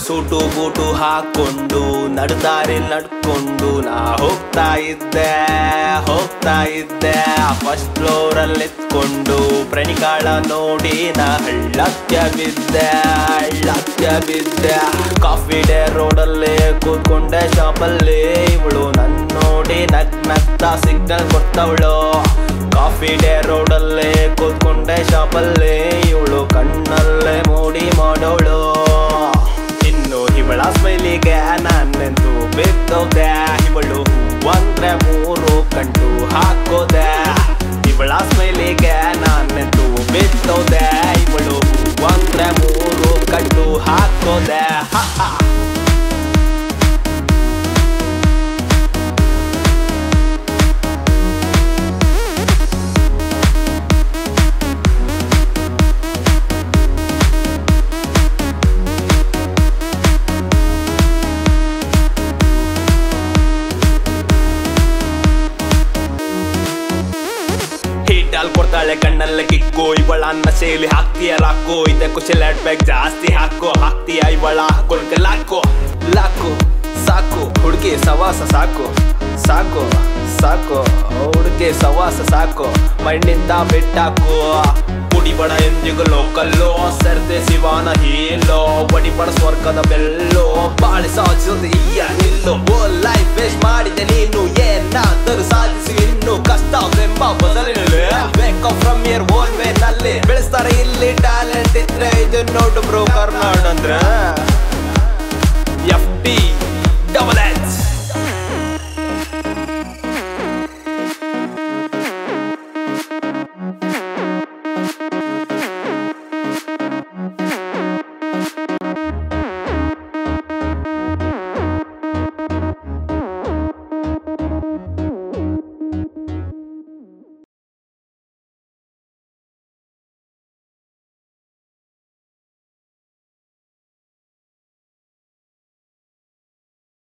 Suit boot ಹಾಕೊಂಡು ನಡುದಾರಿ ನಡ್ಕೊಂಡು ನಾ ಹೋಗ್ತಾ ಇದ್ದೆ ಹೋಗ್ತಾ ಇದ್ದೆ ಫಸ್ಟ್ ಫ್ಲೋರ್ ಅಲ್ಲಿ ಎತ್ಕೊಂಡು ಪ್ರಣಿಕಾಳ ನೋಡಿ ನಾ ಹಳ್ಳಕ್ಕೆ ಬಿದ್ದೆ ಹಳ್ಳಕ್ಕೆ ಬಿದ್ದೆ ಕಾಫಿ ಡೇ ರೋಡಲ್ಲಿ ಕೂತ್ಕೊಂಡೆ ಶಾಪಲ್ಲಿ ಇವಳು ನನ್ ನೋಡಿ ನಗ್ ನಗ್ತಾ ಸಿಗ್ನಲ್ ಕೊಡ್ತವಳು ಕಾಫಿ ಡೇ ರೋಡಲ್ಲೇ ಕೂತ್ಕೊಂಡೆ ಶಾಪಲ್ಲೇ ಇವಳು ಕಣ್ಣಲ್ಲೇ ಮೋಡಿ ಮಾಡೋಳು ಇನ್ನು ಇವಳ ಸ್ಮೈಲಿಗೆ ನಾನೆಂದು ಬಿದ್ದೋದೆ ಇವಳು ಒಂದ್ರೆ ಮೂರು ಕಂಡು ಹಾಕೋದೆ ಇವಳ ಸ್ಮೈಲಿಗೆ ನಾನೆಂದು ಬಿದ್ದೋದೆ ಇವಳು ಒಂದ್ರೆ ಮೂರು ಕಂಡು ಹಾಕೋದೆ ಹ ಹ. ಹೀಟಲ್ ಕೊಡ್ತಾಳೆ ಕಣ್ಣಲ್ಲೇ ಕಿಕ್ಕು ಇವಳ ಅನ್ನ ಸೇಲಿ ಹಾಕ್ತೀಯ ಲಾಕು ಇದಕ್ಕೂ ಸೆಲೆಟ್ ಬ್ಯಾಗ್ ಜಾಸ್ತಿ ಹಾಕು ಹಾಕ್ತೀಯ ಇವಳ ಹಾಕೊಳ್ಕೆ ಲಾಕು ಲಾಕು ಸಾಕು ಹುಡುಗಿ ಸವಾಸ ಸಾಕು ಸಾಕು ಸಾಕು ಹುಡುಗಿ ಸವಾಸ ಸಾಕು ಮಣ್ಣಿಂದ ಬಿಟ್ಟಾಕು ಕುಡಿಬಡ ಎಂದಿಗೂ ಲೋಕಲ್ಲೋ ಸರ್ದೆ ಶಿವಾನ ಹೀಲೋ ಬಡಿಬಡ ಸ್ವರ್ಗದ ಬೆಲ್ಲೋ ಬಾಳಿ ಸಾಧಿಸೋದು ಈಯ ನಿಲ್ಲು ಓ ಲೈಫ್ ವೇಸ್ಟ್ ಮಾಡಿದೆ ನೀನು ಏನಾದರೂ ಸಾಧಿಸಿ ಇನ್ನು ಕಷ್ಟವೆಂಬ ಬದಲಿನಲ್ಲಿ ಬೇಕೋ ಫ್ರಮ್ ಇಯರ್ ಓನ್ ವೇ ನಲ್ಲಿ ಬೆಳೆಸ್ತಾರೆ ಇಲ್ಲಿ ಟ್ಯಾಲೆಂಟ್ ಇದ್ರೆ ಇದು ನೋಡು ಬ್ರೋ ಕರ್ನಾಡ್ ಅಂದ್ರೆ